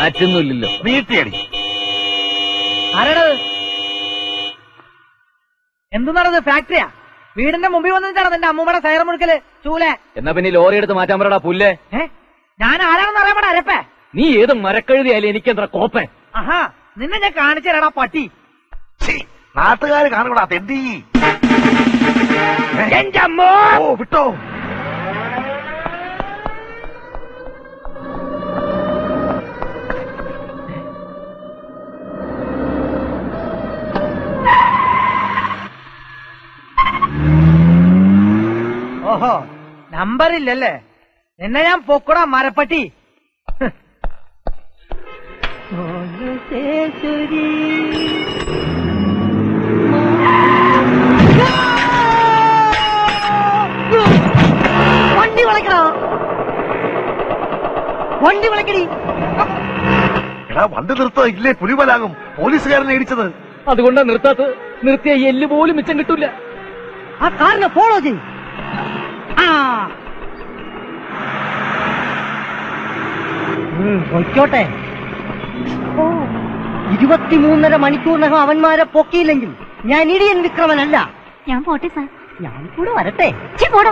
മാറ്റുന്നില്ലല്ലോ നീട്ടിയടി ആരാടത് എന്തു നടന്നത് ഫാക്ടറിയാ വീടിന്റെ മുമ്പിൽ വന്നിട്ടാണ് നിന്റെ അമ്മൂമ്മയുടെ സൈറ മുഴുക്കല് ചൂലെ എന്നാ പിന്നെ ഈ ലോറി എടുത്ത് മാറ്റാൻ പറയടാ പുല്ലേ ഏ ഞാൻ ആരാണെന്ന് അറിയാൻ പാടാ അരപ്പേ നീ ഏത് മരക്കഴുതിയാലും എനിക്കെന്താ കോപ്പൻ ആഹാ നിന്നെ ഞാൻ കാണിച്ചു തരാടാ പട്ടി നാട്ടുകാര് കാണൂടാ തെണ്ടി എന്റെ അമ്മോ ഓ വിട്ടോ ഓഹോ നമ്പർ ഇല്ലല്ലേ നിന്നെ ഞാൻ പൊക്കടാ മരപ്പട്ടി ഹ്. വണ്ടി വിളക്കണോ വണ്ടി വിളക്കടി എടാ വണ്ടി നിർത്തോ ഇല്ലേ പുലിമലാകും പോലീസുകാരനെ ഇടിച്ചത് അതുകൊണ്ടാ നിർത്താത്തത് നിർത്തിയ എല്ല് പോലും മിച്ചം കിട്ടൂല ആ കാറിനെ ഫോളോ ചെയ് ആ പൊയ്ക്കോട്ടെ ഓ ഇരുപത്തിമൂന്നര മണിക്കൂറിനകം അവന്മാരെ പൊക്കിയില്ലെങ്കിൽ ഞാൻ ഇടിയൻ വിക്രമനല്ല ഞാൻ പോട്ടെ സാർ ഞാൻ കൂടെ വരട്ടെ ചേ പോടാ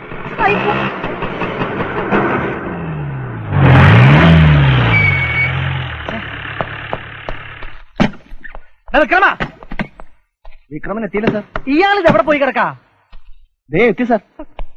വിക്രമ വിക്രമൻ എത്തിയില്ല സാർ ഇയാൾ ഇത് എവിടെ പോയി കിടക്കാ ദേ എത്തി സാർ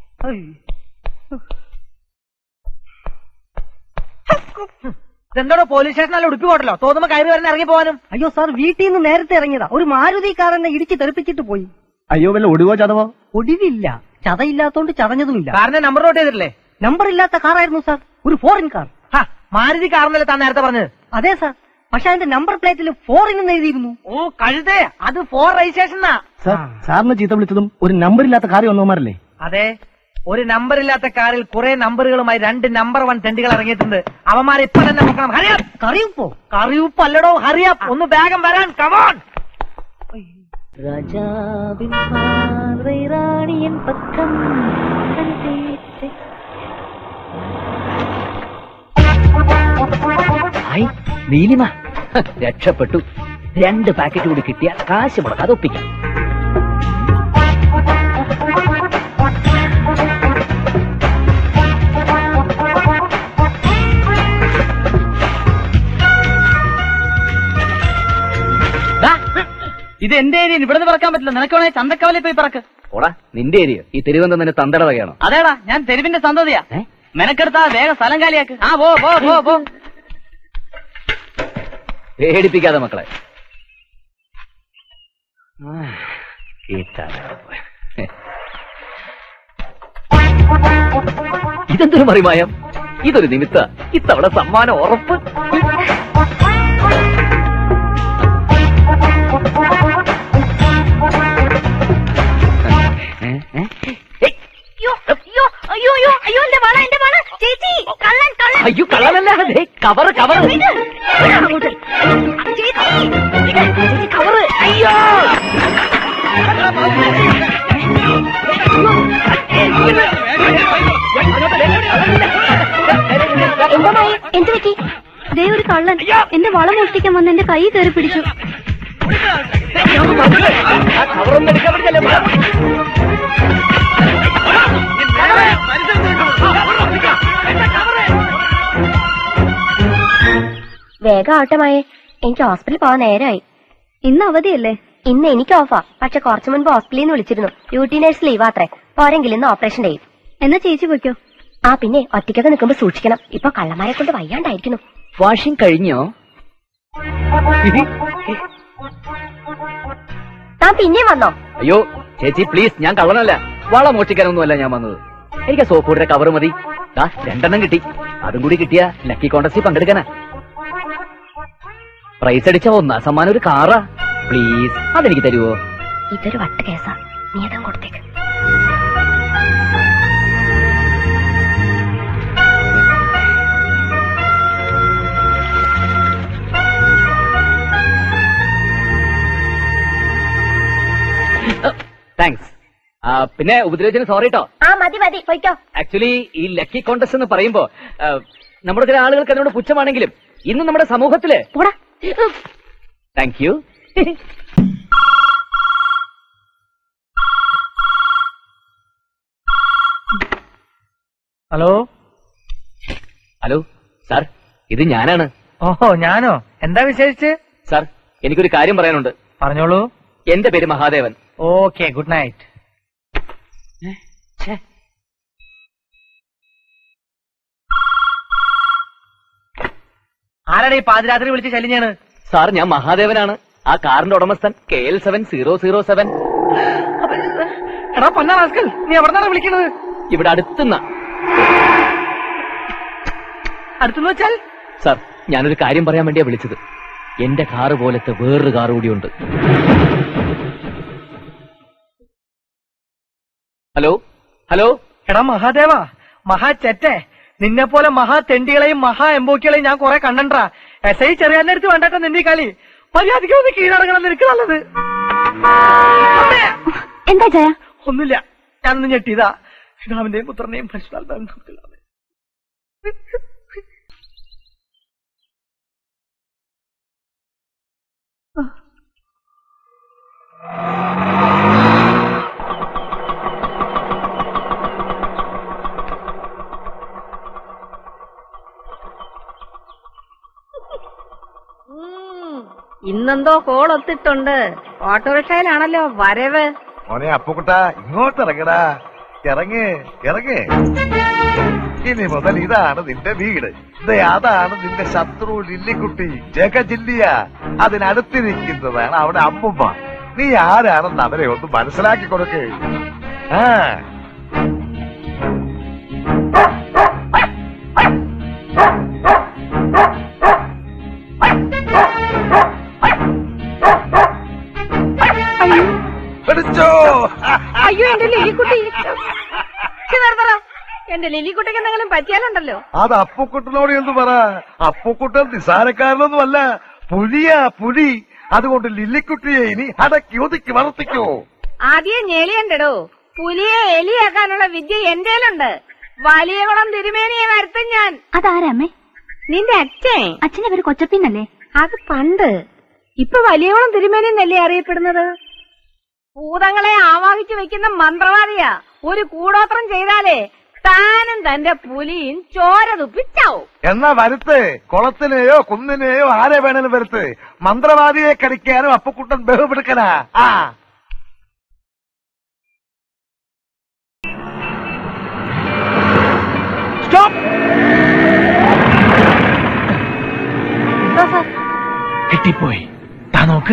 ഇതെന്തോടോ പോലീസ് സ്റ്റേഷനല്ല ഉടുപ്പി പോട്ടല്ലോ തോന്നുമ്പോ കയറി വരാൻ ഇറങ്ങി പോവാനും അയ്യോ സാർ വീട്ടിൽ നിന്ന് നേരത്തെ ഇറങ്ങിയതാ ഒരു മാരുതി കാരനെ ഇടിച്ച് തെറിപ്പിച്ചിട്ട് പോയി അയ്യോ വല്ല ഒടുവോ ചതവോ ഒടിവില്ല ചതയില്ലാത്തോണ്ട് ചതഞ്ഞതുമില്ല കാറിന്റെ നമ്പർ നോട്ട് ചെയ്തിട്ടില്ലേ നമ്പർ ഇല്ലാത്ത കാറായിരുന്നു സാർ ഒരു ഫോറിൻ കാർ ഹാ, മാരുതി കാറിനല്ലേ താൻ നേരത്തെ പറഞ്ഞത് അതെ സാർ പക്ഷെ അതിന്റെ നമ്പർ പ്ലേറ്റിൽ ഫോറിൻ എന്ന് എഴുതിയിരുന്നു ഓ കഴുതേ അത് ഫോർ രജിസ്ട്രേഷൻ സാർ സാറിനെ ചീത്ത വിളിച്ചതും ഒരു നമ്പർ ഇല്ലാത്ത കാര്യം വന്നവന്മാരല്ലേ അതെ ഒരു നമ്പർ ഇല്ലാത്ത കാറിൽ കുറെ നമ്പറുകളുമായി രണ്ട് നമ്പർ വൺ തെണ്ടികൾ ഇറങ്ങിയിട്ടുണ്ട് അവന്മാരെ ഇപ്പൊ തന്നെ നോക്കണം ഹരിയാപ്പ് കറിയുപ്പോ കറിയുപ്പ് അല്ലടോ ഹരിയാപ്പ് ഒന്ന് വേഗം വരാൻ കമോൺ രാജാവിൻ പാർവൈ റാണിയൻ പക്കം കണ്ടേറ്റെ. ഹായ് നീലിമ ഹ, രക്ഷപ്പെട്ടു രണ്ട് പാക്കറ്റ് കൂടി കിട്ടിയാൽ കാശ് മുടക്കാതെ ഒപ്പിക്കാം ഇത് എന്റെ ഏരിയ ഇവിടെ നിന്ന് പറക്കാൻ പറ്റില്ല നിനക്ക് വേണേ ചന്തക്കവലിൽ പോയി പറക്ക് ഓടാ നിന്റെ ഏരിയ ഈ തിരുവനന്തപുരം നിന്റെ തന്തട വകയാണോ അതേടാ ഞാൻ തെരുവിന്റെ സന്തതിയാ ഏ? മെനക്കെടുത്താ വേഗം സ്ഥലം കാലിയാക്ക് ആ പോ പോ പോ പോ പേടിപ്പിക്കാതെ മക്കളെ ആ, കേട്ടാലോ. ഇതെന്തൊരു മറിമായം ഇതൊരു നിമിത്ത ഇത്തവണ സമ്മാനം ഉറപ്പ് ഏ, ഏ? ഏയ്, അയ്യോ അയ്യോ അയ്യോ അയ്യോ അയ്യോ എന്റെ വള എന്റെ വള ചേച്ചി കള്ളൻ കള്ളൻ അയ്യോ കളറല്ല കവർ കവർ ഇത്. അങ്ങോട്ട്. ചേച്ചി ചേച്ചി കവറ് അയ്യോ എന്തായി എന്ത് പറ്റി ദേ ഒരു കള്ളൻ എന്റെ വള മോഷ്ടിക്കാൻ വന്ന് എന്റെ കൈ കയറി പിടിച്ചു കവറൊന്നും എടുക്കാൻ പറ്റില്ല വേഗം ആവട്ടമായേ എനിക്ക് ഹോസ്പിറ്റലിൽ പോവാൻ നേരമായി ഇന്ന് അവധിയല്ലേ ഇന്ന് എനിക്ക് ഓഫാ പക്ഷെ കുറച്ചു മുൻപ് ഹോസ്പിറ്റലിൽ നിന്ന് വിളിച്ചിരുന്നു ഡ്യൂട്ടി നഴ്സ് ലീവ് അത്രേ പോരെങ്കിൽ ഇന്ന് ഓപ്പറേഷൻ ചെയ്യും എന്നാ ചേച്ചി പൊയ്ക്കോ ആ പിന്നെ ഒറ്റയ്ക്കൊക്കെ നിൽക്കുമ്പോ സൂക്ഷിക്കണം ഇപ്പൊ കള്ളന്മാരെ കൊണ്ട് വയ്യാണ്ടായിരിക്കുന്നു വാഷിംഗ് കഴിഞ്ഞോ താൻ പിന്നെയും വന്നോ അയ്യോ ചേച്ചി പ്ലീസ് ഞാൻ കള്ളനല്ല വള മോഷ്ടിക്കാനൊന്നുമല്ല ഞാൻ വന്നത് എനിക്ക് ആ സോപ്പ് പൗഡറിന്റെ കവർ മതി ദാ രണ്ടെണ്ണം കിട്ടി അതും കൂടി കിട്ടിയ ലക്കി കോൺടസ്റ്റിൽ പങ്കെടുക്കാനാ പ്രൈസ് അടിച്ച ഒന്നാം സമ്മാനം ഒരു കാറാ പ്ലീസ് അതെനിക്ക് തരുവോ ഇതൊരു വട്ട് കേസാ നീ അതും കൊടുത്തേക്ക് താങ്ക്സ് പിന്നെ ഉപദ്രവിച്ചതിന് സോറി കേട്ടോ ആ മതി മതി പൊയ്ക്കോ ആക്ച്വലി ഈ ലക്കി കോൺടസ്റ്റ് എന്ന് പറയുമ്പോ ആ, നമ്മുടെ ചില ആളുകൾക്ക് അതിനോട് പുച്ഛമാണെങ്കിലും ഇന്ന് നമ്മുടെ സമൂഹത്തില് പോടാ thank you hello hello sir ഇത് ഞാനാണ് ഓഹോ ഞാനോ എന്താ വിശേഷിച്ച് സാർ എനിക്കൊരു കാര്യം പറയാനുണ്ട് പറഞ്ഞോളൂ എന്റെ പേര് മഹാദേവൻ ഓക്കെ ഗുഡ് നൈറ്റ് ആരാണ് ഈ പാതിരാത്രി വിളിച്ച് ശല്യാണ് സാർ ഞാൻ മഹാദേവനാണ് ആ കാറിന്റെ ഉടമസ്ഥൻ K L seven zero zero seven എടാ പന്ന റാസ്കൽ നീ എവിടെന്നാണ് വിളിക്കണത് ഇവിടെ അടുത്തുന്ന അടുത്തെന്ന് വെച്ചാൽ സാർ ഞാനൊരു കാര്യം പറയാൻ വേണ്ടിയാ വിളിച്ചത് എന്റെ കാറ് പോലത്തെ വേറൊരു കാർ കൂടിയുണ്ട് ഹലോ ഹലോ എടാ മഹാദേവ മഹാ ചെറ്റേ നിന്നെ പോലെ മഹാ തെണ്ടികളെയും മഹാ എംബോക്കികളെയും ഞാൻ കുറെ കണ്ടണ്ടാ എസ് ഐ ചെറിയാന്റെ അടുത്ത് വേണ്ടട്ടോ നിന്റെ ഈ കളി മര്യാദയ്ക്ക് ഒന്ന് കീഴടങ്ങണം നിനക്ക് നല്ലത് അമ്മേ! എന്താ ജയ ഒന്നുമില്ല ഞാനൊന്ന് ഞെട്ടിയതാ പിതാവിന്റെയും പുത്രനെയും പരിശുദ്ധാത്മാവിന്റെയും നാമത്തിൽ. ഇന്നെന്തോ കോൾ ഒത്തിട്ടുണ്ട് ഓട്ടോറിക്ഷയിലാണല്ലോ വരവ് മോനെ അപ്പുക്കുട്ട ഇങ്ങോട്ട് ഇറങ്ങടാ ഇറങ്ങ് ഇറങ്ങ് ഇനി മുതൽ ഇതാണ് നിന്റെ വീട് ദേ അതാണ് നിന്റെ ശത്രു ലില്ലിക്കുട്ടി ചേക്ക ജില്ലിയ അതിനടുത്തിരിക്കുന്നതാണ് അവിടെ അമ്മുമ്മ നീ ആരാണെന്ന് അവരെ ഒന്ന് മനസ്സിലാക്കി കൊടുക്ക് ആ പിടിച്ചോ അയ്യോ എന്റെ ലില്ലിക്കുട്ടി ഛെ, നിർത്തടാ. എന്റെ ലില്ലിക്കുട്ടിക്ക് എന്തെങ്കിലും പറ്റിയാലുണ്ടല്ലോ അത് അപ്പുക്കുട്ടനോട് എന്ന് പറ അപ്പുക്കുട്ടൻ നിസാരക്കാരനൊന്നുമല്ല പുലിയാ പുലി അതുകൊണ്ട് ലില്ലിക്കുട്ടിയെ ഇനി അടക്കി ഒതുക്കി വളർത്തിക്കോ ആദ്യം ഞെളിയണ്ടടോ പുലിയെ എലിയാക്കാനുള്ള വിദ്യ എന്റേലുണ്ട് വലിയ കുളം തിരുമേനിയെ വരുത്തും ഞാൻ അതാരമ്മേ നിന്റെ അച്ഛൻ അച്ഛനെ പേര് കൊച്ചപ്പിന്നല്ലേ അത് പണ്ട് ഇപ്പൊ വലിയോളം തിരുമേനി എന്നല്ലേ അറിയപ്പെടുന്നത് ഭൂതങ്ങളെ ആവാഹിച്ചു വെക്കുന്ന മന്ത്രവാദിയാ ഒരു കൂടോത്രം ചെയ്താലേ താനും തന്റെ പുലിയും ചോര തുപ്പിച്ചാവും എന്നാ വരുത്ത് കുളത്തിനെയോ കുന്നിനെയോ ആരെ വേണേലും വരുത്ത് മന്ത്രവാദിയെ കടിക്കാനും അപ്പുക്കുട്ടൻ ബഹുമെടുക്കനാ ആ കിട്ടിപ്പോയി താ നോക്ക്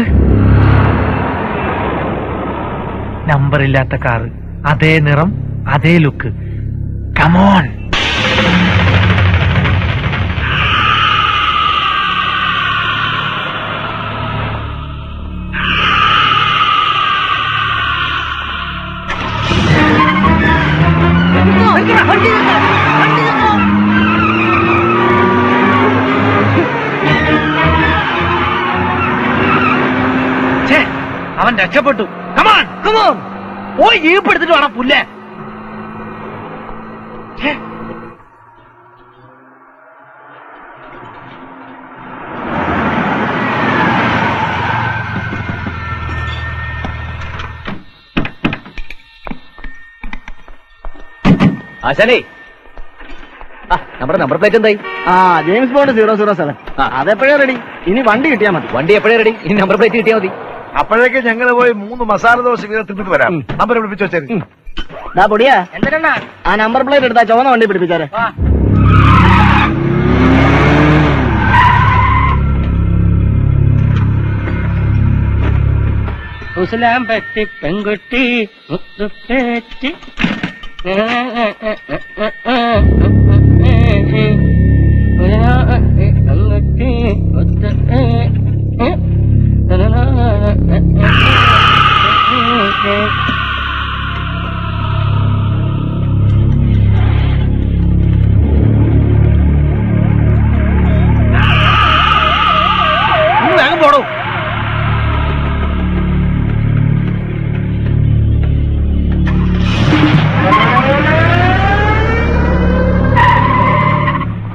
നമ്പറില്ലാത്ത കാറ് അതേ നിറം അതേ ലുക്ക് കമോൺ ഛേ, അവൻ രക്ഷപ്പെട്ടു കമാൺ കമാൺ പോയി ജീപ്പ് എടുത്തിട്ട് വേണം പുല്ലേ ഛേ. ആശാനേ ആ നമ്മുടെ നമ്പർ പ്ലേറ്റ് എന്തായി ആ James Bond zero zero seven ആ. അതെപ്പോഴേ റെഡി ഇനി വണ്ടി കിട്ടിയാ മതി വണ്ടി എപ്പോഴേ റെഡി ഇനി നമ്പർ പ്ലേറ്റ് കിട്ടിയാൽ മതി അപ്പോഴേക്ക് ഞങ്ങൾ പോയി മൂന്ന് മസാല ദോശ വീതം തിന്നിട്ട് വരാം നമ്പർ വിളിപ്പിച്ചു വെച്ചേരി ദാ പൊടിയാ എന്തിനാ ആ നമ്പർ പ്ലേറ്റ് എടുത്താ ചുവന്ന വണ്ടി പിടിപ്പിച്ചാരെ വാ. ഉസലാം പറ്റി പെൺകുട്ടി മുത്തുപേറ്റി പെൺകുട്ടി വേഗം പോടൂ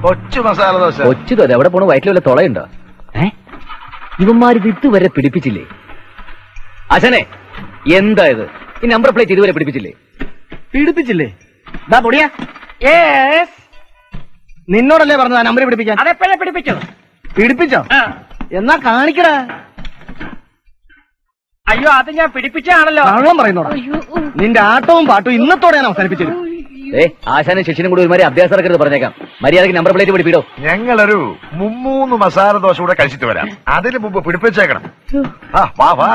കൊച്ചു മസാല ദോശ കൊച്ചു അത് എവിടെ പോണു വയറ്റിൽ വല്ല തുളയുണ്ടോ ഏ ഇവന്മാരിത് ഇതുവരെ പിടിപ്പിച്ചില്ലേ അച്ഛനെ എന്താ ഇത് ഈ നമ്പർ പ്ലേറ്റ് ഇതുവരെ പിടിപ്പിച്ചില്ലേ പീഡിപ്പിച്ചില്ലേ ദാ പൊടിയാ നിന്നോടല്ലേ പറഞ്ഞത് ആ നമ്പർ പിടിപ്പിക്കാൻ അതെപ്പോഴേ പിടിപ്പിച്ചു പീഡിപ്പിച്ചോ ആ. എന്നാ കാണിക്കടാ അയ്യോ അത് ഞാൻ പിടിപ്പിച്ചാണല്ലോ കള്ളം പറയുന്നോടാ നിന്റെ ആട്ടവും പാട്ടും ഇന്നത്തോടെ ഞാൻ അവസാനിപ്പിച്ചത് ഏ ആശാനും ശിഷ്യനും കൂടി ഒരുമാതിരി അഭ്യാസം ഇറക്കരുത് പറഞ്ഞേക്കാം മര്യാദയ്ക്ക് നമ്പർ പ്ലേറ്റ് പിടിപ്പിടോ ഞങ്ങളൊരു മുമ്മൂന്ന് മസാല ദോശ കൂടെ കഴിച്ചിട്ട് വരാം അതിന് മുമ്പ് പിടിപ്പിച്ചേക്കണം ആ വാ വാ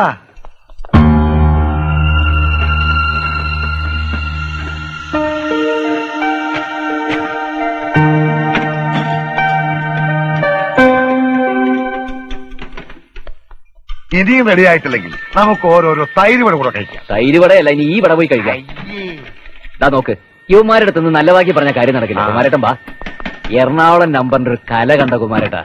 ഇനിയും റെഡിയായിട്ടില്ലെങ്കിൽ നമുക്ക് ഓരോരോ തൈര് വട കൂടെ കഴിക്കാം തൈര് വടയല്ല ഇനി ഈ വട പോയി കഴിക്കാം ദാ നോക്ക് യുവമാരുടെ അടുത്ത് നിന്ന് നല്ല വാക്കി പറഞ്ഞ കാര്യം നടക്കില്ല ആ. കുമാരേട്ടൻ വാ എറണാകുളം നമ്പറിന്റെ ഒരു കല കണ്ട കുമാരേട്ടാ